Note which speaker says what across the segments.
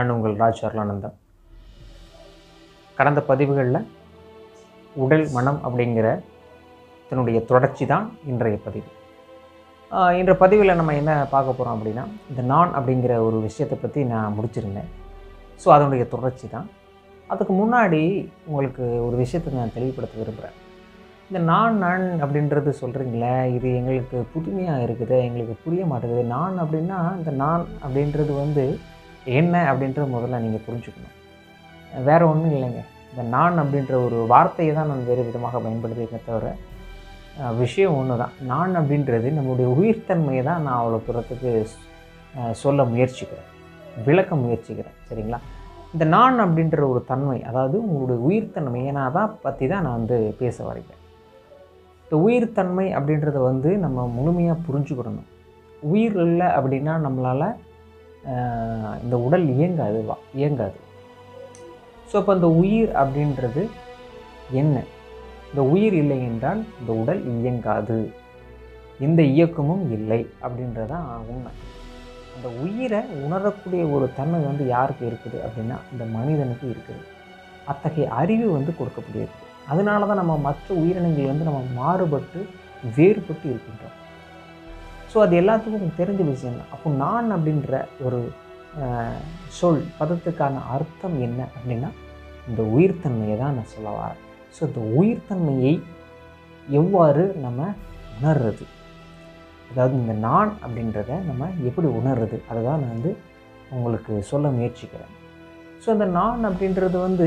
Speaker 1: நான் உங்கள் ராஜ் அருளானந்தம் கடந்த பதிவுகளில் உடல் மனம் அப்படிங்கிற இதனுடைய தொடர்ச்சி தான் இன்றைய பதிவு ஆஹ் இன்ற பதிவில் நம்ம என்ன பார்க்க போகிறோம் அப்படின்னா இந்த நான் அப்படிங்கிற ஒரு விஷயத்தை பற்றி நான் முடிச்சிருந்தேன் ஸோ அதனுடைய தொடர்ச்சி தான் அதுக்கு முன்னாடி உங்களுக்கு ஒரு விஷயத்தை நான் தெளிவுபடுத்த விரும்புகிறேன் இந்த நான் நான் அப்படின்றது சொல்கிறீங்களே இது எங்களுக்கு புதுமையாக இருக்குது எங்களுக்கு புரிய மாட்டேங்குது நான் அப்படின்னா இந்த நான் அப்படின்றது வந்து என்ன அப்படின்றத முதல்ல நீங்கள் புரிஞ்சுக்கணும் வேறு ஒன்றும் இல்லைங்க இந்த நான் அப்படின்ற ஒரு வார்த்தையை தான் நான் வேறு விதமாக பயன்படுத்தியிருக்கேன் தவிர அஹ், விஷயம் ஒன்று தான் நான் அப்படின்றது நம்மளுடைய உயிர்த்தன்மையை தான் நான் அவ்வளோ தூரத்துக்கு அஹ், சொல்ல முயற்சிக்கிறேன் விளக்க முயற்சிக்கிறேன் சரிங்களா இந்த நான் அப்படின்ற ஒரு தன்மை அதாவது உங்களுடைய உயிர்த்தன்மையை நான் தான் பற்றி தான் நான் வந்து பேச வரைக்கிறேன் இந்த உயிர்த்தன்மை அப்படின்றத வந்து நம்ம முழுமையாக புரிஞ்சுக்கிடணும் உயிர் இல்லை அப்படின்னா நம்மளால் இந்த உடல் இயங்காது வா இயங்காது ஸோ அப்போ இந்த உயிர் அப்படின்றது என்ன இந்த உயிர் இல்லை என்றால் இந்த உடல் இயங்காது எந்த இயக்கமும் இல்லை அப்படின்றதான் உண்மை அந்த உயிரை உணரக்கூடிய ஒரு தன்மை வந்து யாருக்கு இருக்குது அப்படின்னா இந்த மனிதனுக்கு இருக்குது அத்தகைய அறிவு வந்து கொடுக்கக்கூடியது அதனால தான் நம்ம மற்ற உயிரினங்கள் வந்து நம்ம மாறுபட்டு வேறுபட்டு இருக்கின்றோம் ஸோ அது எல்லாத்துக்கும் தெரிஞ்ச விஷயம் தான் அப்போ நான் அப்படின்ற ஒரு அஹ், சொல் பதத்துக்கான அர்த்தம் என்ன அப்படின்னா இந்த உயிர்த்தன்மையை தான் நான் சொல்ல வரேன் ஸோ இந்த உயிர்த்தன்மையை எவ்வாறு நம்ம உணர்றது அதாவது இந்த நான் அப்படின்றத நம்ம எப்படி உணர்றது அதை தான் நான் வந்து உங்களுக்கு சொல்ல முயற்சிக்கிறேன் ஸோ இந்த நான் அப்படின்றது வந்து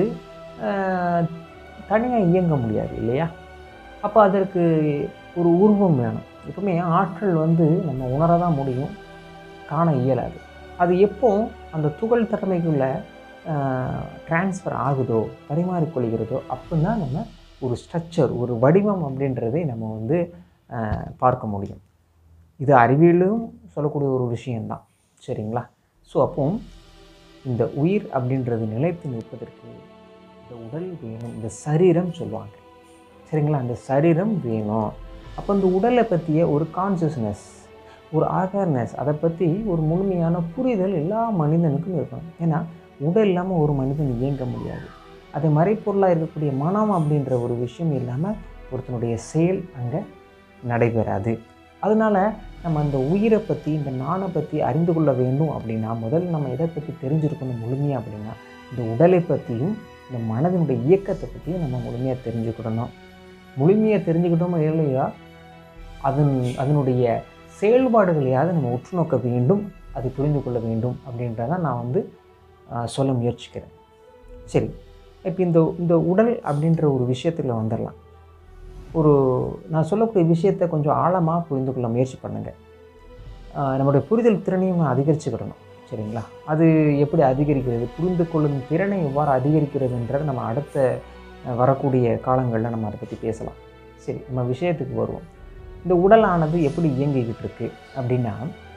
Speaker 1: தனியாக இயங்க முடியாது இல்லையா அப்போ அதற்கு ஒரு உருவம் வேணும் எப்பவுமே ஆற்றல் வந்து நம்ம உணர தான் முடியும் காண இயலாது அது எப்போ அந்த துகள் தன்மைக்குள்ளே டிரான்ஸ்ஃபர் ஆகுதோ பரிமாறிக்கொள்கிறதோ அப்படின்னா நம்ம ஒரு ஸ்ட்ரக்சர் ஒரு வடிவம் அப்படின்றதை நம்ம வந்து ஆஹ், பார்க்க முடியும் இது அறிவியலும் சொல்லக்கூடிய ஒரு விஷயந்தான் சரிங்களா ஸோ அப்போ இந்த உயிர் அப்படின்றது நிலைத்து நிற்பதற்கு இந்த உடல் வேணும் இந்த சரீரம் சொல்லுவாங்க சரிங்களா அந்த சரீரம் வேணும் அப்போ இந்த உடலை பற்றிய ஒரு கான்சியஸ்னஸ் ஒரு அவேர்னஸ் அதை பற்றி ஒரு முழுமையான புரிதல் எல்லா மனிதனுக்கும் இருக்கணும் ஏன்னா உடல் இல்லாமல் ஒரு மனிதன் இயங்க முடியாது அது மறைப்பொருளாக இருக்கக்கூடிய மனம் அப்படின்ற ஒரு விஷயம் இல்லாமல் ஒருத்தனுடைய செயல் அங்கே நடைபெறாது அதனால் நம்ம அந்த உயிரை பற்றி இந்த நானை பற்றி அறிந்து கொள்ள வேண்டும் அப்படின்னா முதல்ல நம்ம எதை பற்றி தெரிஞ்சிருக்கணும் முழுமையாக அப்படின்னா இந்த உடலை பற்றியும் இந்த மனதினுடைய இயக்கத்தை பற்றியும் நம்ம முழுமையாக தெரிஞ்சுக்கிடணும் முழுமையாக தெரிஞ்சுக்கிட்டோமோ இல்லையா அதன் அதனுடைய செயல்பாடுகளையாவது நம்ம உற்று நோக்க வேண்டும் அதை புரிந்து கொள்ள வேண்டும் அப்படின்றத நான் வந்து ஆஹ், சொல்ல முயற்சிக்கிறேன் சரி இப்போ இந்த இந்த உடல் அப்படின்ற ஒரு விஷயத்தில் வந்துடலாம் ஒரு நான் சொல்லக்கூடிய விஷயத்தை கொஞ்சம் ஆழமாக புரிந்து கொள்ள முயற்சி பண்ணுங்கள் நம்மளுடைய புரிதல் திறனையும் அதிகரிச்சுக்கிடணும் சரிங்களா அது எப்படி அதிகரிக்கிறது புரிந்து கொள்ளும் திறனை எவ்வாறு அதிகரிக்கிறதுன்றதை நம்ம அடுத்த அஹ், வரக்கூடிய காலங்களில் நம்ம அதை பற்றி பேசலாம் சரி நம்ம விஷயத்துக்கு வருவோம் இந்த உடலானது எப்படி இயங்கிக்கிட்டு இருக்கு அப்படின்னா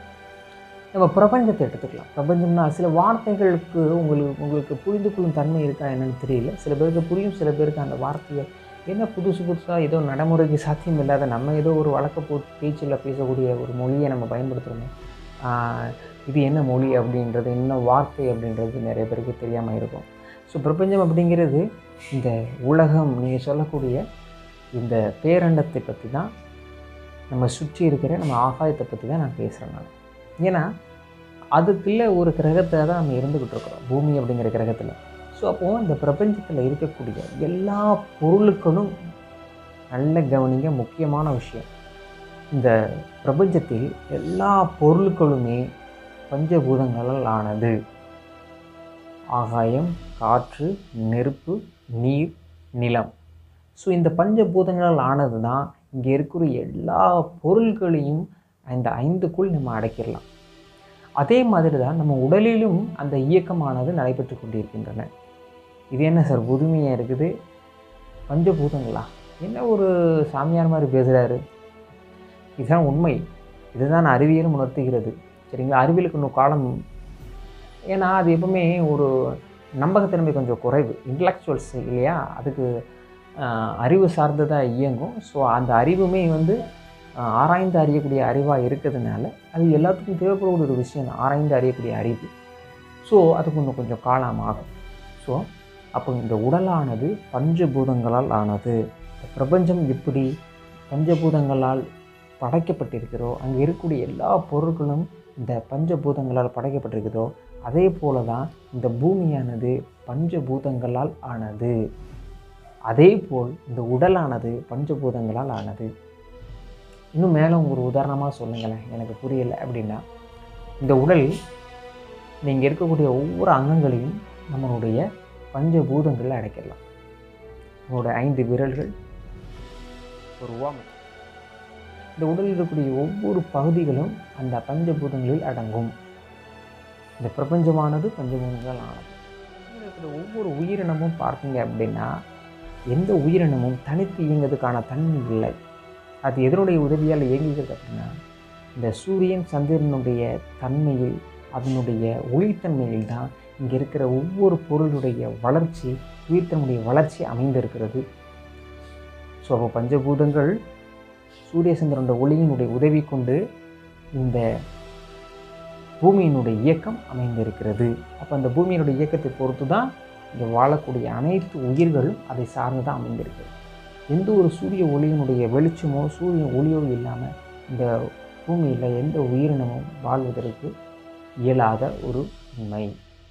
Speaker 1: நம்ம பிரபஞ்சத்தை எடுத்துக்கலாம் பிரபஞ்சம்னா சில வார்த்தைகளுக்கு உங்களுக்கு உங்களுக்கு புரிந்து கொள்ளும் தன்மை இருக்கா என்னன்னு தெரியல சில பேருக்கு புரியும் சில பேருக்கு அந்த வார்த்தையை என்ன புதுசு புதுசாக ஏதோ நடைமுறைக்கு சாத்தியம் இல்லாத நம்ம ஏதோ ஒரு வழக்க போட்டு பேச்சில் பேசக்கூடிய ஒரு மொழியை நம்ம பயன்படுத்துகிறோமே ஆஹ் இது என்ன மொழி அப்படின்றது என்ன வார்த்தை அப்படின்றது நிறைய பேருக்கு தெரியாமல் இருக்கும் ஸோ பிரபஞ்சம் அப்படிங்கிறது இந்த உலகம் நீங்கள் சொல்லக்கூடிய இந்த பேரண்டத்தை பற்றி தான் நம்ம சுற்றி இருக்கிற நம்ம ஆகாயத்தை பற்றி தான் நான் பேசுகிறேன் நான் ஏன்னா அதுக்குள்ளே ஒரு கிரகத்தை தான் நம்ம இருந்துக்கிட்டு இருக்கிறோம் பூமி அப்படிங்கிற கிரகத்தில் ஸோ அப்போது இந்த பிரபஞ்சத்தில் இருக்கக்கூடிய எல்லா பொருளுக்களும் நல்ல கவனிங்க முக்கியமான விஷயம் இந்த பிரபஞ்சத்தில் எல்லா பொருட்களுமே பஞ்சபூதங்களால் ஆனது ஆகாயம் காற்று நெருப்பு நீர் நிலம் ஸோ இந்த பஞ்சபூதங்களால் ஆனது தான் இங்கே இருக்கிற எல்லா பொருள்களையும் இந்த ஐந்துக்குள் நம்ம அடைக்கிடலாம் அதே மாதிரி தான் நம்ம உடலிலும் அந்த இயக்கமானது நடைபெற்று கொண்டிருக்கின்றன இது என்ன சார் புதுமையாக இருக்குது பஞ்சபூதங்களா என்ன ஒரு சாமியார் மாதிரி பேசுகிறாரு இதுதான் உண்மை இதுதான் அறிவியலும் உணர்த்துகிறது சரிங்களா அறிவியலுக்கு இன்னும் காலம் ஏன்னா அது எப்பவுமே ஒரு நம்பகத்தன்மை கொஞ்சம் குறைவு இன்டலெக்சுவல்ஸ் இல்லையா அதுக்கு ஆஹ், அறிவு சார்ந்ததாக இயங்கும் ஸோ அந்த அறிவுமே வந்து ஆஹ், ஆராய்ந்து அறியக்கூடிய அறிவாக இருக்கிறதுனால அது எல்லாத்துக்கும் தேவைப்படக்கூடிய ஒரு விஷயம் தான் ஆராய்ந்து அறியக்கூடிய அறிவு ஸோ அதுக்கு இன்னும் கொஞ்சம் காலம் ஆகும் ஸோ அப்போ இந்த உடலானது பஞ்சபூதங்களால் ஆனது இந்த பிரபஞ்சம் எப்படி பஞ்சபூதங்களால் படைக்கப்பட்டிருக்கிறோ அங்கே இருக்கக்கூடிய எல்லா பொருட்களும் இந்த பஞ்சபூதங்களால் படைக்கப்பட்டிருக்குதோ அதே போல தான் இந்த பூமியானது பஞ்சபூதங்களால் ஆனது அதே போல் இந்த உடலானது பஞ்சபூதங்களால் ஆனது இன்னும் மேலே ஒரு உதாரணமாக சொல்லுங்களேன் எனக்கு புரியலை அப்படின்னா இந்த உடல் நீங்கள் இருக்கக்கூடிய ஒவ்வொரு அங்கங்களையும் நம்மளுடைய பஞ்சபூதங்களில் அடைக்கலாம் நம்மளோட ஐந்து விரல்கள் ஒரு உவமை இந்த உடலில் இருக்கக்கூடிய ஒவ்வொரு பகுதிகளும் அந்த பஞ்சபூதங்களில் அடங்கும் இந்த பிரபஞ்சமானது பஞ்சபூதங்கள் ஆனது இதில் இருக்கிற ஒவ்வொரு உயிரினமும் பார்த்தீங்க அப்படின்னா எந்த உயிரினமும் தனித்து இயங்குவதற்கான தன்மை இல்லை அது எதனுடைய உதவியால் இயங்குகிறது அப்படின்னா இந்த சூரியன் சந்திரனுடைய தன்மையில் அதனுடைய ஒளித்தன்மையில் தான் இங்கே இருக்கிற ஒவ்வொரு பொருளுடைய வளர்ச்சி உயிர்த்தனுடைய வளர்ச்சி அமைந்திருக்கிறது ஸோ அப்போ பஞ்சபூதங்கள் சூரிய சந்திரனுடைய ஒளியினுடைய உதவி கொண்டு இந்த பூமியினுடைய இயக்கம் அமைந்திருக்கிறது அப்போ அந்த பூமியினுடைய இயக்கத்தை பொறுத்து தான் இங்கே வாழக்கூடிய அனைத்து உயிர்களும் அதை சார்ந்து தான் அமைந்திருக்கிறது எந்த ஒரு சூரிய ஒளியினுடைய வெளிச்சமோ சூரிய ஒளியோ இல்லாமல் இந்த பூமியில் எந்த உயிரினமும் வாழ்வதற்கு இயலாத ஒரு உண்மை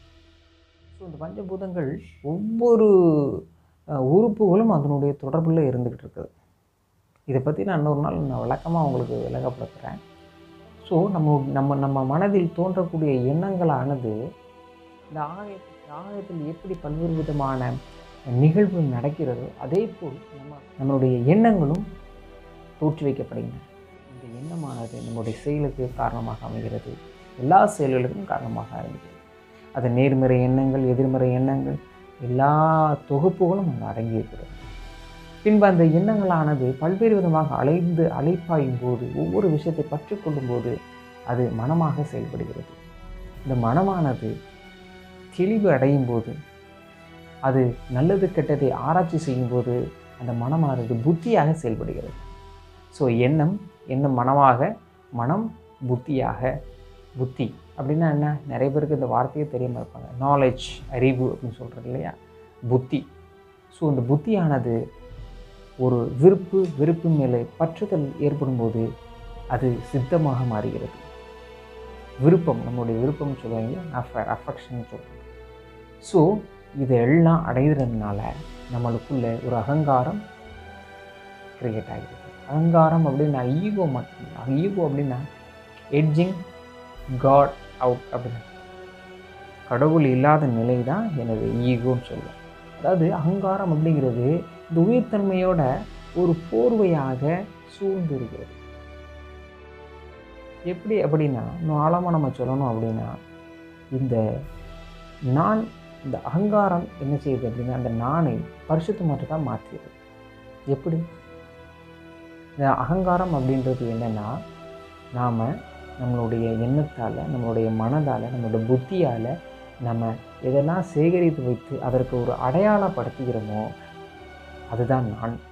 Speaker 1: ஸோ இந்த பஞ்சபூதங்கள் ஒவ்வொரு அஹ், உறுப்புகளும் அதனுடைய தொடர்பில் இருந்துக்கிட்டு இருக்குது இதை பற்றி நான் இன்னொரு நாள் நான் விளக்கமாக உங்களுக்கு விளக்கப்படுத்துகிறேன் ஸோ நம்ம நம்ம நம்ம மனதில் தோன்றக்கூடிய எண்ணங்களானது இந்த ஆலயத்தில் ஆலயத்தில் எப்படி பல்வேறு விதமான நிகழ்வு நடக்கிறதோ அதே போல் நம்ம நம்மளுடைய எண்ணங்களும் தோற்றி வைக்கப்படுகின்றன இந்த எண்ணமானது நம்முடைய செயலுக்கு காரணமாக அமைகிறது எல்லா செயல்களுக்கும் காரணமாக அமைகிறது அது நேர்மறை எண்ணங்கள் எதிர்மறை எண்ணங்கள் எல்லா தொகுப்புகளும் அங்கே அடங்கியிருக்கிறது பின்பு அந்த எண்ணங்களானது பல்வேறு விதமாக அலைந்து அலைப்பாயும் போது ஒவ்வொரு விஷயத்தை பற்றி கொள்ளும்போது அது மனமாக செயல்படுகிறது இந்த மனமானது தெளிவு அடையும் போது அது நல்லது கெட்டதை ஆராய்ச்சி செய்யும்போது அந்த மனமானது புத்தியாக செயல்படுகிறது ஸோ எண்ணம் எண்ணம் மனமாக மனம் புத்தியாக புத்தி அப்படின்னா என்ன நிறைய பேருக்கு இந்த வார்த்தையே தெரியாமல் இருப்பாங்க நாலேஜ் அறிவு அப்படின்னு சொல்கிறது இல்லையா புத்தி ஸோ இந்த புத்தியானது ஒரு விருப்பு வெறுப்பு மேலே பற்றுதல் ஏற்படும்போது அது சித்தமாக மாறுகிறது விருப்பம் நம்மளுடைய விருப்பம்னு சொல்லுவாங்க அஃபர் அஃபெக்ஷன் சொல்கிறோம் ஸோ இதெல்லாம் அடைகிறதுனால நம்மளுக்குள்ள ஒரு அகங்காரம் கிரியேட் ஆகிடுது அகங்காரம் அப்படின்னா ஈகோ மட்டும் ஈகோ அப்படின்னா எட்ஜிங் காட் அவுட் அப்படின்னு கடவுள் இல்லாத நிலை தான் எனது ஈகோன்னு சொல்லுவோம் அதாவது அகங்காரம் அப்படிங்கிறது இந்த உயிர்த்தன்மையோட ஒரு போர்வையாக சூழ்ந்து இருக்கிறது எப்படி அப்படின்னா இன்னும் ஆழமாக நம்ம சொல்லணும் அப்படின்னா இந்த நான் இந்த அகங்காரம் என்ன செய்யுது அப்படின்னா அந்த நானை பரிசுத்த மாற்றத்தான் மாற்றியது எப்படி இந்த அகங்காரம் அப்படின்றது என்னென்னா நாம் நம்மளுடைய எண்ணத்தால் நம்மளுடைய மனதால் நம்மளுடைய புத்தியால் நம்ம எதெல்லாம் சேகரித்து வைத்து அதற்கு ஒரு அடையாளப்படுத்துகிறோமோ அதுதான் நான்